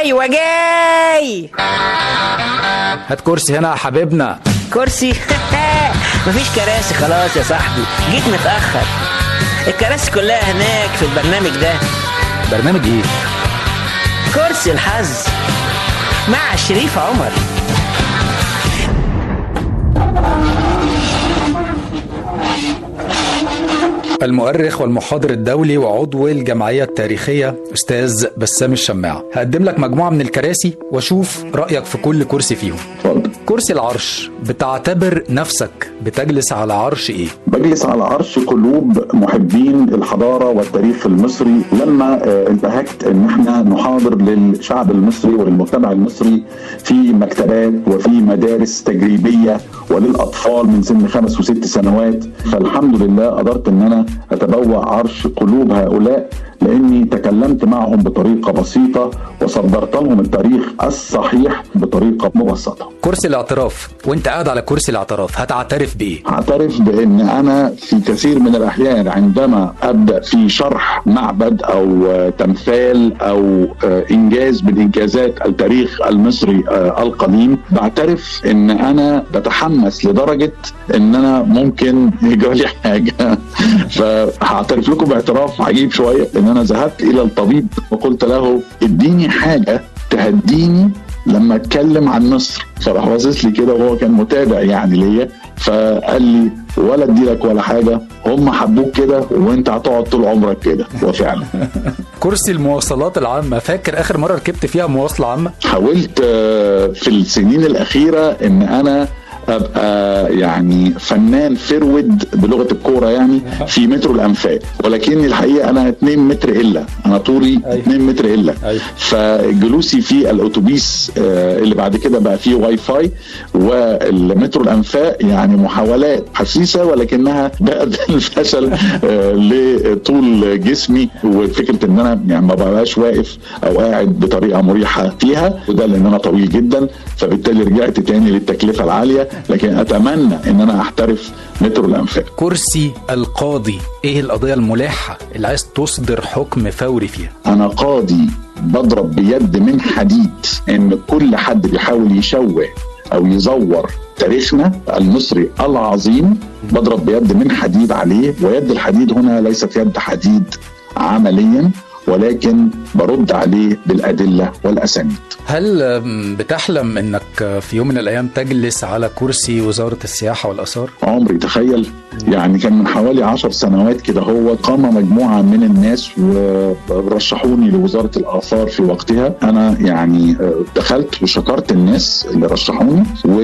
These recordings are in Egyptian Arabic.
ايوه جاي هات كرسي هنا يا حبيبنا كرسي مفيش كراسي خلاص يا صاحبي جيت متاخر الكراسي كلها هناك في البرنامج ده برنامج ايه كرسي الحظ مع شريف عمر المؤرخ والمحاضر الدولي وعضو الجمعية التاريخية أستاذ بسام الشماع هقدم لك مجموعة من الكراسي واشوف رأيك في كل كرسي فيهم اتفضل كرسي العرش بتعتبر نفسك بتجلس على عرش ايه بجلس على عرش قلوب محبين الحضاره والتاريخ المصري لما آه، انتهكت ان احنا نحاضر للشعب المصري وللمجتمع المصري في مكتبات وفي مدارس تجريبيه وللاطفال من سن خمس وست سنوات فالحمد لله قدرت ان انا اتبوأ عرش قلوب هؤلاء لاني تكلمت معهم بطريقه بسيطه وصدرت لهم التاريخ الصحيح بطريقه مبسطه. كرسي الاعتراف وانت قاعد على كرسي الاعتراف هتعترف بايه اعترف بان انا في كثير من الاحيان عندما ابدا في شرح معبد او آه، تمثال او آه، انجاز من انجازات التاريخ المصري آه، القديم بعترف ان انا بتحمس لدرجه ان انا ممكن يجرى لي حاجه فهعترف لكم باعتراف عجيب شويه ان انا ذهبت الى الطبيب وقلت له اديني حاجه تهديني لما اتكلم عن مصر فراح باصص لي كده وهو كان متابع يعني ليا فقال لي ولا ادي لك ولا حاجه هم حبوك كده وانت هتقعد طول عمرك كده وفعلا كرسي المواصلات العامة فاكر اخر مرة ركبت فيها مواصلة عامة حاولت آه، في السنين الاخيره ان انا ابقى يعني فنان فرود بلغه الكوره يعني في مترو الانفاق ولكني الحقيقه انا 2 متر الا انا طولي أيوة. 2 متر الا أيوة. فجلوسي في الاتوبيس آه، اللي بعد كده بقى فيه واي فاي والمترو الانفاق يعني محاولات حسيسه ولكنها بقت الفشل آه، لطول جسمي وفكره ان انا يعني ما بقاش واقف او قاعد بطريقه مريحه فيها وده لان انا طويل جدا فبالتالي رجعت تاني للتكلفه العاليه لكن اتمنى ان انا احترف مترو الانفاق كرسي القاضي ايه القضية الملحة اللي عايز تصدر حكم فوري فيها انا قاضي بضرب بيد من حديد ان كل حد بيحاول يشوه او يزور تاريخنا المصري العظيم بضرب بيد من حديد عليه ويد الحديد هنا ليست يد حديد عمليا ولكن برد عليه بالادله والاسانيد هل أم، بتحلم انك في يوم من الايام تجلس على كرسي وزارة السياحة والاثار عمري تخيل يعني كان من حوالي عشر سنوات كده هو قام مجموعة من الناس ورشحوني لوزارة الآثار في وقتها أنا يعني آه، دخلت وشكرت الناس اللي رشحوني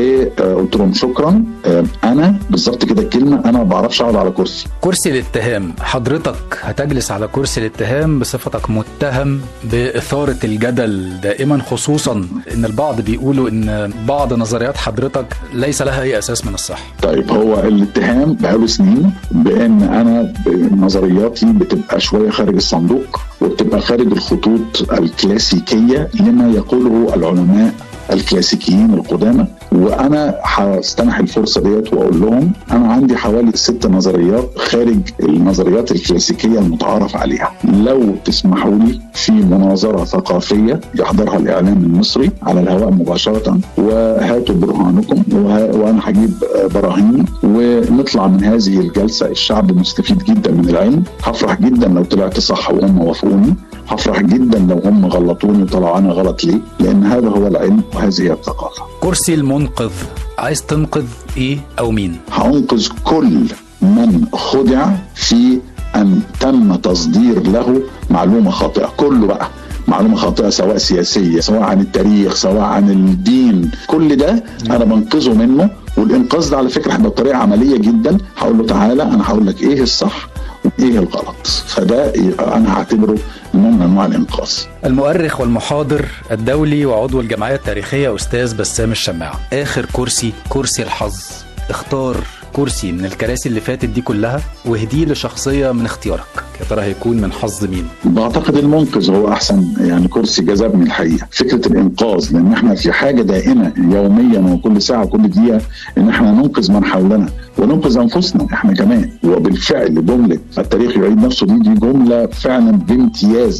وقلت لهم شكرا آه، أنا بالظبط كده الكلمة أنا ما بعرفش أقعد على كرسي كرسي الاتهام حضرتك هتجلس على كرسي الاتهام بصفتك متهم بإثارة الجدل دائما خصوصا ان البعض بيقولوا ان بعض نظريات حضرتك ليس لها اي اساس من الصحة طيب هو الاتهام بقاله سنين بان انا نظرياتي بتبقى شويه خارج الصندوق وبتبقى خارج الخطوط الكلاسيكيه لما يقوله العلماء الكلاسيكيين القدامى وانا هستمح الفرصه ديت واقول لهم انا عندي حوالي ست نظريات خارج النظريات الكلاسيكيه المتعارف عليها لو تسمحوا لي في مناظره ثقافيه يحضرها الاعلام المصري على الهواء مباشره وهاتوا برهانكم وه- وانا هجيب براهيني ونطلع من هذه الجلسه الشعب مستفيد جدا من العلم هفرح جدا لو طلعت صح وهم وافقوني هفرح جدا لو هم غلطوني وطلعوا انا غلط ليه لان هذا هو العلم وهذه هي الثقافه كرسي المنقذ عايز تنقذ ايه او مين هأنقذ كل من خدع في أن تم تصدير له معلومة خاطئة كله بقى معلومة خاطئة سواء سياسية سواء عن التاريخ سواء عن الدين كل ده أنا بنقذه منه والإنقاذ ده على فكرة هيبقى بطريقة عملية جدا هقول له تعالى أنا هقول لك إيه الصح وإيه الغلط فده أنا هعتبره نوع من أنواع الإنقاذ المؤرخ والمحاضر الدولي وعضو الجمعية التاريخية أستاذ بسام الشماع آخر كرسي كرسي الحظ اختار كرسي من الكراسي اللي فاتت دي كلها واهديه لشخصية من اختيارك يا ترى هيكون من حظ مين بعتقد المنقذ هو احسن يعني كرسي جذبني الحقيقه فكره الانقاذ لان احنا في حاجه دائمه يوميا وكل ساعه وكل دقيقه ان احنا ننقذ من حولنا وننقذ انفسنا احنا كمان وبالفعل جمله التاريخ يعيد نفسه دي دي جمله فعلا بامتياز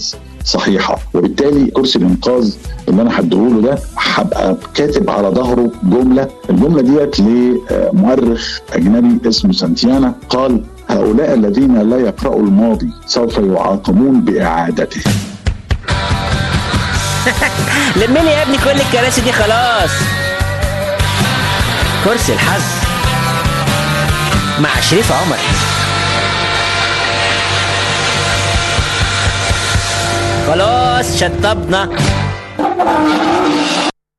صحيحه وبالتالي كرسي الانقاذ اللي انا هديهوله ده هبقى كاتب على ظهره جمله الجمله ديت لمؤرخ اجنبي اسمه سانتيانا قال هؤلاء الذين لا يقرأوا الماضي سوف يعاقبون بإعادته لم لي يا ابني كل الكراسي دي خلاص كرسي الحظ مع شريف عمر خلاص شطبنا